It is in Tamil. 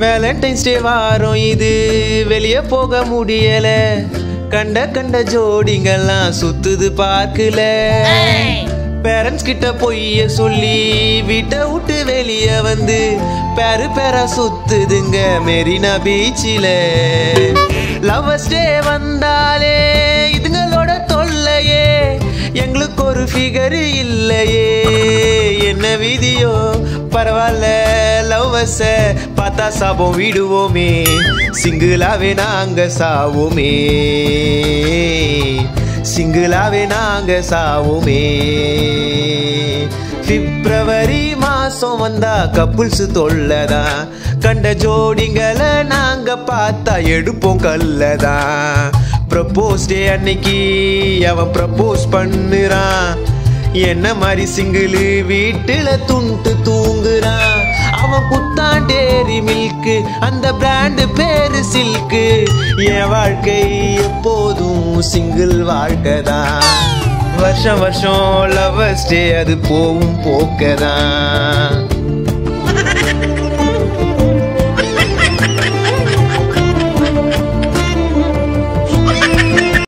வேலண்டைன்ஸ் டே வாரம் இது வெளியே போக முடியல கண்ட கண்ட ஜோடிங்கெல்லாம் சுத்துது பார்க்கல பேரண்ட்ஸ் கிட்ட பொய்ய சொல்லி வீட்டை விட்டு வெளியே வந்து பேரு பேரா சுத்துதுங்க மெரினா பீச்சில லவ்வர்ஸ் டே வந்தாலே இதுங்களோட தொல்லையே எங்களுக்கு ஒரு ஃபிகர் இல்லையே என்ன விதியோ பரவாயில்ல லவ்வர்ஸ பார்த்தா சாபம் விடுவோமே சிங்கிளாவே நாங்க சாவோமே சிங்கிளாவே நாங்க சாவோமே பிப்ரவரி மாசம் வந்தா கப்புள்ஸ் தொல்லதான் கண்ட ஜோடிங்களை நாங்க பார்த்தா எடுப்போம் கல்லதான் ப்ரப்போஸ் டே அன்னைக்கு அவன் ப்ரப்போஸ் பண்ணுறான் என்ன மாதிரி சிங்கிள் வீட்டுல துண்டு தூங்குறான் அவன் புத்தான் டேரி மில்க்கு அந்த பிராண்டு பேரு சில்க்கு என் வாழ்க்கை எப்போதும் சிங்கிள் வாழ்க்கை தான் வருஷம் வருஷம் லவ்வர்ஸ் டே அது போவும் போக்கதான்